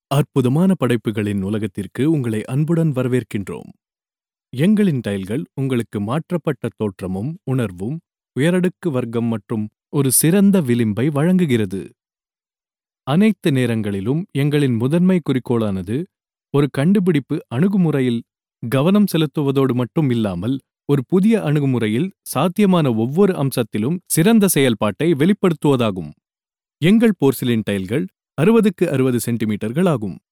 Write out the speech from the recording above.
அற்புதமான படைப்புகளின் உலகத்திற்கு உங்களை அன்புடன் வரவேற்கின்றோம் எங்களின் டைல்கள் உங்களுக்கு மாற்றப்பட்ட தோற்றமும் உணர்வும் உயரடுக்கு வர்க்கம் மற்றும் ஒரு சிறந்த விளிம்பை வழங்குகிறது அனைத்து நேரங்களிலும் எங்களின் முதன்மை குறிக்கோளானது ஒரு கண்டுபிடிப்பு அணுகுமுறையில் கவனம் செலுத்துவதோடு மட்டும் இல்லாமல் ஒரு புதிய அணுகுமுறையில் சாத்தியமான ஒவ்வொரு அம்சத்திலும் சிறந்த செயல்பாட்டை வெளிப்படுத்துவதாகும் எங்கள் போர்சிலின் டைல்கள் அறுபதுக்கு அறுபது சென்டிமீட்டர்கள் ஆகும்